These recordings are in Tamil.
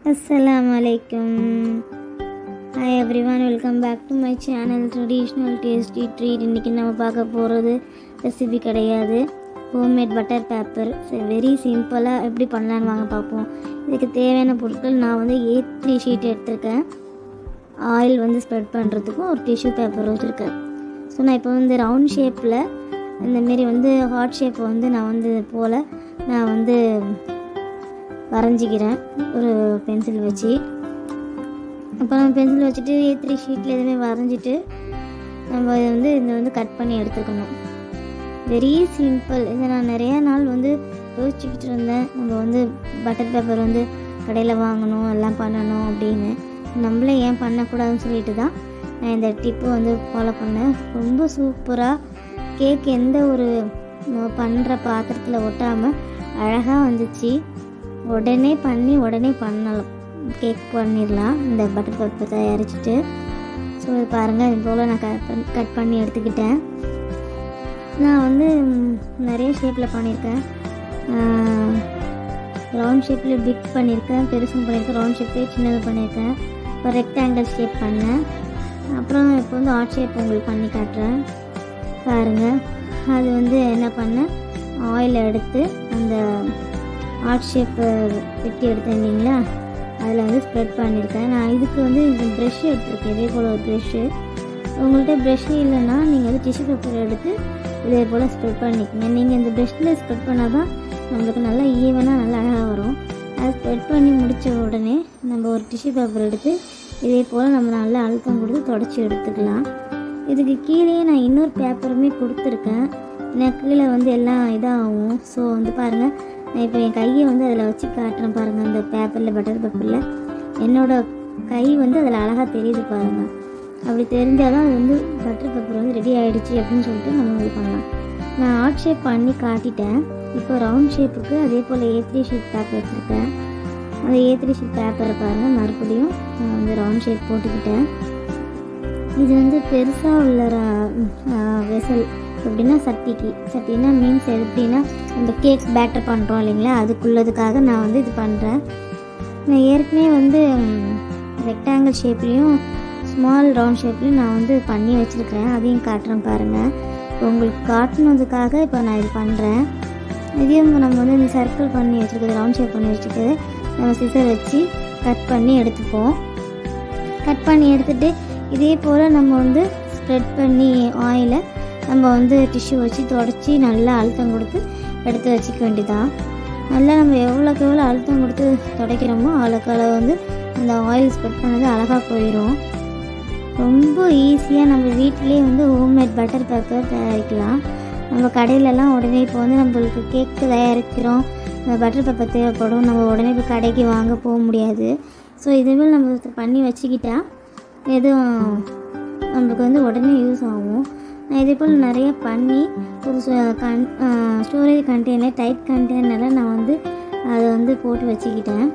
அஸ்ஸலாமு அலைக்கும் hi everyone welcome back to my channel traditional tasty treat இன்றைக்கி நம்ம பார்க்க போகிறது ரெசிபி கிடையாது ஹோம்மேட் பட்டர் பேப்பர் வெரி சிம்பிளாக எப்படி பண்ணலான்னு வாங்க பார்ப்போம் இதுக்கு தேவையான பொருட்கள் நான் வந்து ஏ த்ரீ ஷீட் எடுத்திருக்கேன் ஆயில் வந்து ஸ்ப்ரெட் பண்ணுறதுக்கும் ஒரு டிஷ்யூ பேப்பர் வச்சுருக்கேன் ஸோ நான் இப்போ வந்து ரவுண்ட் ஷேப்பில் இந்தமாரி வந்து ஹார்ட் ஷேப்பை வந்து நான் வந்து போல் நான் வந்து வரைஞ்சிக்கிறேன் ஒரு பென்சில் வச்சு அப்புறம் பென்சில் வச்சுட்டு ஏ த்ரீ ஷீட்டில் எதுவுமே வரைஞ்சிட்டு நம்ம இதை வந்து இதை வந்து கட் பண்ணி எடுத்துக்கணும் வெரி சிம்பிள் இதை நான் நிறைய நாள் வந்து யோசிச்சுக்கிட்டு இருந்தேன் நம்ம வந்து பட்டர் பேப்பர் வந்து கடையில் வாங்கணும் எல்லாம் பண்ணணும் அப்படின்னு நம்மளே ஏன் பண்ணக்கூடாதுன்னு சொல்லிட்டு தான் நான் இந்த டிப்பு வந்து ஃபாலோ பண்ணேன் ரொம்ப சூப்பராக கேக் எந்த ஒரு நம்ம பண்ணுற பாத்திரத்தில் ஒட்டாமல் அழகாக வந்துச்சு உடனே பண்ணி உடனே பண்ணலாம் கேக் பண்ணிடலாம் இந்த பட்டர் பேப்பர் தயாரிச்சுட்டு ஸோ இது பாருங்கள் இது போல் நான் கட் பண்ணி கட் பண்ணி எடுத்துக்கிட்டேன் நான் வந்து ம், நிறைய ஷேப்பில் பண்ணியிருக்கேன் ரவுண்ட் ஷேப்பில் பிக் பண்ணியிருக்கேன் பெருசும் பண்ணியிருக்கேன் ரவுண்ட் ஷேப்லேயே சின்னது பண்ணியிருக்கேன் இப்போ ரெக்டாங்கிள் ஷேப் பண்ணேன் அப்புறம் இப்போ வந்து ஆர்ட் ஷேப் உங்களுக்கு பண்ணி காட்டுறேன் பாருங்கள் அது வந்து என்ன பண்ணேன் ஆயில் எடுத்து அந்த ஆர்ட் ஷேப்பு வெட்டி எடுத்தேன் இல்லைங்களா அதில் வந்து ஸ்ப்ரெட் பண்ணியிருக்கேன் நான் இதுக்கு வந்து இந்த ப்ரெஷ் எடுத்திருக்கேன் இதே போல் ஒரு ப்ரெஷ்ஷு உங்கள்கிட்ட ப்ரெஷ்ஷு இல்லைன்னா நீங்கள் வந்து டிஷ்யூ பேப்பர் எடுத்து இதே போல் ஸ்ப்ரெட் பண்ணிக்கோங்க நீங்கள் இந்த ப்ரெஷ்ஷில் ஸ்ப்ரெட் பண்ணால் தான் நம்மளுக்கு நல்லா ஈவனாக நல்லா அழகாக வரும் அது ஸ்ப்ரெட் பண்ணி முடித்த உடனே நம்ம ஒரு டிஷ்யூ பேப்பர் எடுத்து இதே போல் நம்ம நல்லா அழுத்தம் கொடுத்து தொடச்சி எடுத்துக்கலாம் இதுக்கு கீழேயே நான் இன்னொரு பேப்பருமே கொடுத்துருக்கேன் ஏன்னா கீழே வந்து எல்லாம் இதாகும் ஸோ வந்து பாருங்கள் நான் இப்போ என் கையை வந்து அதில் வச்சு காட்டுறேன் பாருங்கள் அந்த பேப்பரில் பட்டர் பேப்பரில் என்னோட கை வந்து அதில் அழகாக தெரியுது பாருங்கள் அப்படி தெரிஞ்சால் தான் அது வந்து பட்டர் பேப்பர் வந்து ரெடி ஆகிடுச்சு அப்படின்னு சொல்லிட்டு நம்ம இது பண்ணலாம் நான் ஆர்ட் ஷேப் பண்ணி காட்டிட்டேன் இப்போ ரவுண்ட் ஷேப்புக்கு அதே போல் ஏ த்ரீ ஷீட் பேப்பர் எடுத்திருக்கேன் அந்த ஏ த்ரீ ஷீட் பேப்பரை பாருங்கள் மறுபடியும் நான் வந்து ரவுண்ட் ஷேப் போட்டுக்கிட்டேன் இது வந்து பெருசாக உள்ள வெசல் எப்படின்னா சட்டிக்கு சட்டினா மீன்ஸ் எப்படின்னா அந்த கேக் பேட்டர் பண்ணுறோம் இல்லைங்களா அதுக்குள்ளதுக்காக நான் வந்து இது பண்ணுறேன் நான் ஏற்கனவே வந்து ரெக்டாங்கிள் ஷேப்லேயும் ஸ்மால் ரவுண்ட் ஷேப்லேயும் நான் வந்து பண்ணி வச்சுருக்கிறேன் அதையும் காட்டுறேன் பாருங்கள் உங்களுக்கு காட்டணுன்றதுக்காக இப்போ நான் இது பண்ணுறேன் இதையும் நம்ம வந்து இந்த சர்க்கிள் பண்ணி வச்சுருக்கிறது ரவுண்ட் ஷேப் பண்ணி வச்சுருக்கிறது நம்ம சிசர் வச்சு கட் பண்ணி எடுத்துப்போம் கட் பண்ணி எடுத்துட்டு இதே போல் நம்ம வந்து ஸ்ப்ரெட் பண்ணி ஆயிலை நம்ம வந்து டிஷ்யூ வச்சு தொடச்சி நல்லா அழுத்தம் கொடுத்து எடுத்து வச்சுக்க வேண்டியதான் நல்லா நம்ம எவ்வளோக்கு எவ்வளோ அழுத்தம் கொடுத்து துடைக்கிறோமோ அவ்வளோக்கு அளவு வந்து அந்த ஆயில் ஸ்ப்ரெட் பண்ணது அழகாக போயிடும் ரொம்ப ஈஸியாக நம்ம வீட்டிலேயே வந்து ஹோம்மேட் பட்டர் பேப்பர் தயாரிக்கலாம் நம்ம கடையிலலாம் உடனே இப்போ வந்து நம்மளுக்கு கேக்கு தயாரிக்கிறோம் இந்த பட்டர் பேப்பர் தேவைப்படும் நம்ம உடனே இப்போ கடைக்கு வாங்க போக முடியாது ஸோ இதுவே நம்ம பண்ணி வச்சுக்கிட்டா எதுவும் நம்மளுக்கு வந்து உடனே யூஸ் ஆகும் நான் இதே போல் நிறைய பண்ணி ஒரு ச- கன் ஸ்டோரேஜ் கண்டெய்னர் டைட் கண்டெய்னரில் நான் வந்து அதை வந்து போட்டு வச்சுக்கிட்டேன்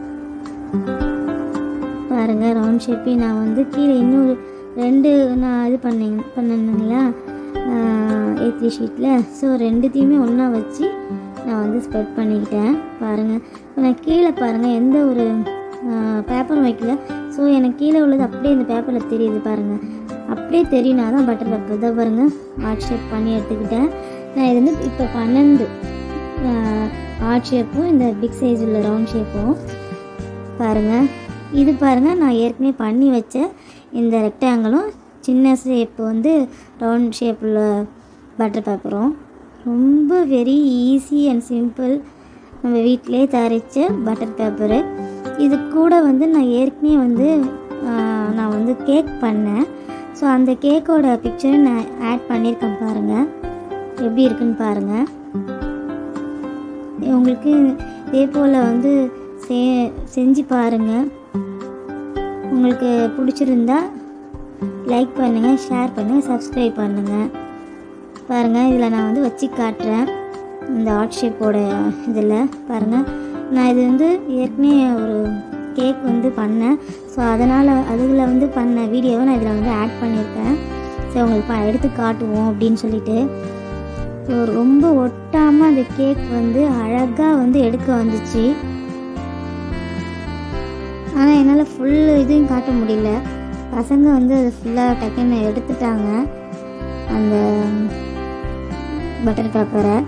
பாருங்கள் ரவுண்ட் ஷேப்பே நான் வந்து கீழே இன்னொரு ரெண்டு நான் இது பண்ணேன் பண்ணணுங்களா ஏ த்ரீ ஷீட்டில் ஸோ ரெண்டுத்தையுமே ஒன்றா வச்சு நான் வந்து ஸ்ப்ரெட் பண்ணிக்கிட்டேன் பாருங்கள் இப்போ நான் கீழே பாருங்கள் எந்த ஒரு பேப்பரும் வைக்கல ஸோ எனக்கு கீழே உள்ளது அப்படியே இந்த பேப்பரில் தெரியுது பாருங்கள் அப்படியே தெரியுனா தான் பட்டர் பேப்பர் இதை பாருங்கள் ஆர்ட் ஷேப் பண்ணி எடுத்துக்கிட்டேன் நான் இது வந்து இப்போ பன்னெண்டு ஆர்ட் ஷேப்பும் இந்த பிக் சைஸ் உள்ள ரவுண்ட் ஷேப்பும் பாருங்கள் இது பாருங்கள் நான் ஏற்கனவே பண்ணி வச்ச இந்த ரெக்டாங்கிளும் சின்ன ஷேப் வந்து ரவுண்ட் ஷேப்பில் பட்டர் பேப்பரும் ரொம்ப வெரி ஈஸி அண்ட் சிம்பிள் நம்ம வீட்டிலே தயாரித்த பட்டர் பேப்பரு இது கூட வந்து நான் ஏற்கனவே வந்து ஆஹ், நான் வந்து கேக் பண்ணேன் ஸோ அந்த கேக்கோட பிக்சரை நான் ஆட் பண்ணியிருக்கேன் பாருங்கள் எப்படி இருக்குன்னு பாருங்கள் உங்களுக்கு இதே போல் வந்து செ செஞ்சு பாருங்கள் உங்களுக்கு பிடிச்சிருந்தா லைக் பண்ணுங்கள் ஷேர் பண்ணுங்கள் சப்ஸ்கிரைப் பண்ணுங்கள் பாருங்கள் இதில் நான் வந்து வச்சு காட்டுறேன் இந்த ஆர்ட் ஷேப்போட இதில் பாருங்கள் நான் இது வந்து ஏற்கனவே ஒரு கேக் வந்து பண்ணேன் ஸோ அதனால் அதில் வந்து பண்ண வீடியோவை நான் இதில் வந்து ஆட் பண்ணியிருக்கேன் சரி உங்களுக்கு பா- எடுத்து காட்டுவோம் அப்படின்னு சொல்லிட்டு ஸோ ரொம்ப ஒட்டாமல் அந்த கேக் வந்து அழகாக வந்து எடுக்க வந்துச்சு ஆனால் என்னால் ஃபுல் இதையும் காட்ட முடியல பசங்க வந்து அது ஃபுல்லாக டக்குன்னு எடுத்துட்டாங்க அந்த பட்டர் பேப்பரை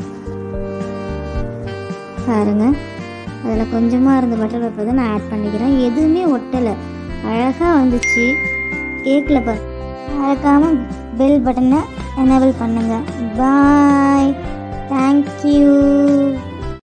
பாருங்க அதில் கொஞ்சமாக இருந்த பட்டர் பேப்பர் தான் நான் ஆட் பண்ணிக்கிறேன் எதுவுமே ஒட்டலை அழகாக வந்துச்சு கேக்கில் பா மறக்காமல் பெல் பட்டனை எனேபிள் பண்ணுங்கள் பாய் தேங்க்யூ